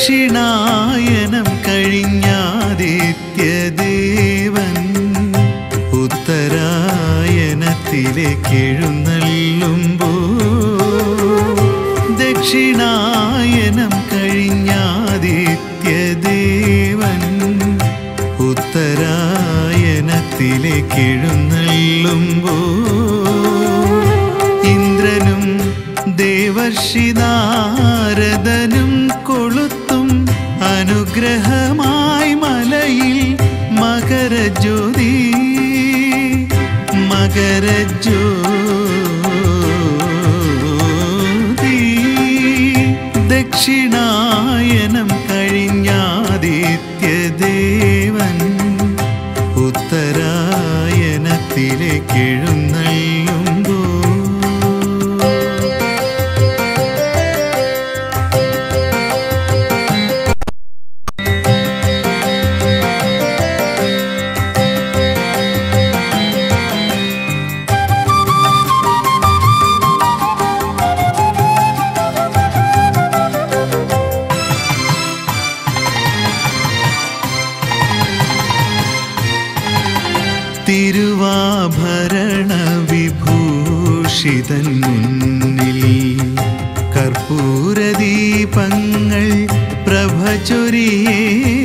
ദക്ഷിണായനം കഴിഞ്ഞാദിത്യദേവൻ ഉത്തരായനത്തിലേക്കെഴുന്നള്ളുമ്പോ ദക്ഷിണായനം കഴിഞ്ഞാദിത്യദേവൻ ഉത്തരായനത്തിലേക്കെഴുന്നള്ളുമ്പോ ഇന്ദ്രനും ദേവർഷിനാരദനും കൊളുത്തും അനുഗ്രഹമായി മലയിൽ മകരജ്യോതി മകരജ്യോതി ദക്ഷിണായനം കഴിഞ്ഞാദിത്യദേവൻ ഉത്തരായനത്തിലേക്കെഴുന്നള്ളുമ്പോ തിരുവാഭരണ വിഭൂഷിതൻ മുന്നിൽ കർപ്പൂരദീപങ്ങൾ പ്രഭ ചൊരിയേ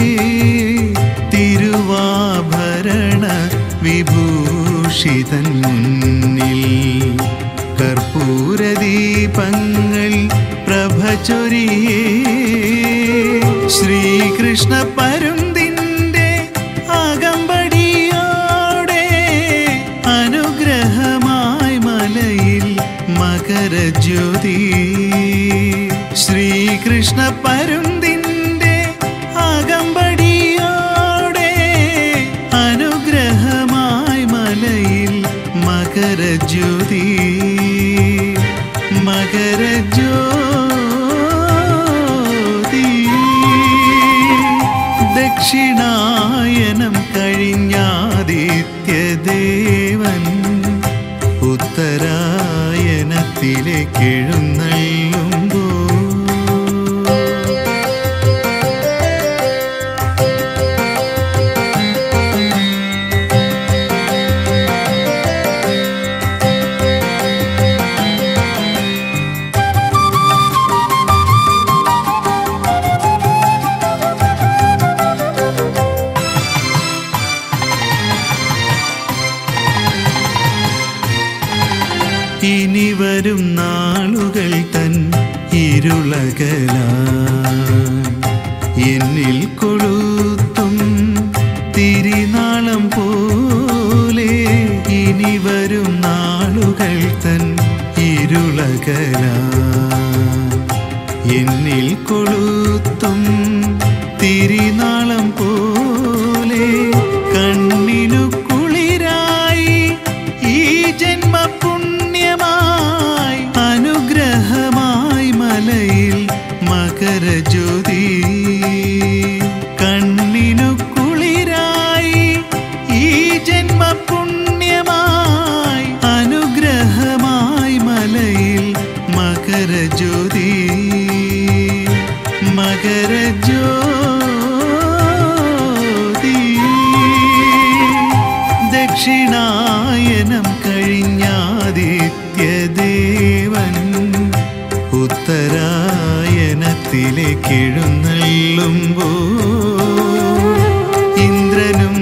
തിരുവാഭരണ വിഭൂഷിതൻ മുന്നിൽ കർപ്പൂരദീപങ്ങൾ പ്രഭ ചൊരിയേ ശ്രീകൃഷ്ണ പരുന്തിൻ്റെ അകമ്പടിയോടെ അനുഗ്രഹമായി മലയിൽ മകരജ്യോതി ശ്രീകൃഷ്ണ പരുന്തിൻ്റെ അകമ്പടിയോടെ അനുഗ്രഹമായി മലയിൽ മകരജ്യോതി മകരജ്യോതി ദക്ഷിണായനം കഴിഞ്ഞാദിത്യദേവൻ ഉത്തരായനത്തിലേക്കെഴുന്നള്ളുമ്പോ ഇനി വരും നാളുകൾ തൻ ഇരുളകല എന്നിൽ കൊളുത്തും തിരിനാളം പോലെ ഇനി വരും നാളുകൾ തൻ ഇരുളകല എന്നിൽ കൊളുത്തും തിരിനാളം പോലെ കണ്ണിനു കുളിരായി ഈ ജന്മ പുണ്യമായി അനുഗ്രഹമായി മലയിൽ മകരജ്യോതി കണ്ണിനു കുളിരായി ഈ ജന്മ പുണ്യമായി അനുഗ്രഹമായി മലയിൽ മകരജ്യോതി മകരജ്യോതി ദക്ഷിണായനം കഴിഞ്ഞാദിത്യദേവൻ ഉത്തരായനത്തിലേക്കെഴുന്നള്ളുമ്പോ ഇന്ദ്രനും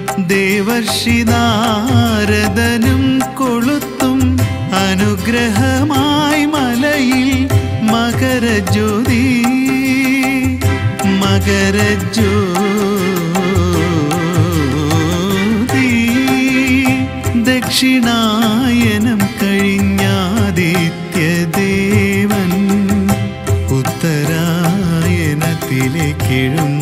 ദേവർഷിനാരദനും കൊളുത്തും അനുഗ്രഹമായി മലയിൽ മകരജ്യോതി മകരജ്യോതി ദക്ഷിണായനം കഴിഞ്ഞാദിത്യദേവൻ ഉത്തരായനത്തിലേക്കെഴുന്ന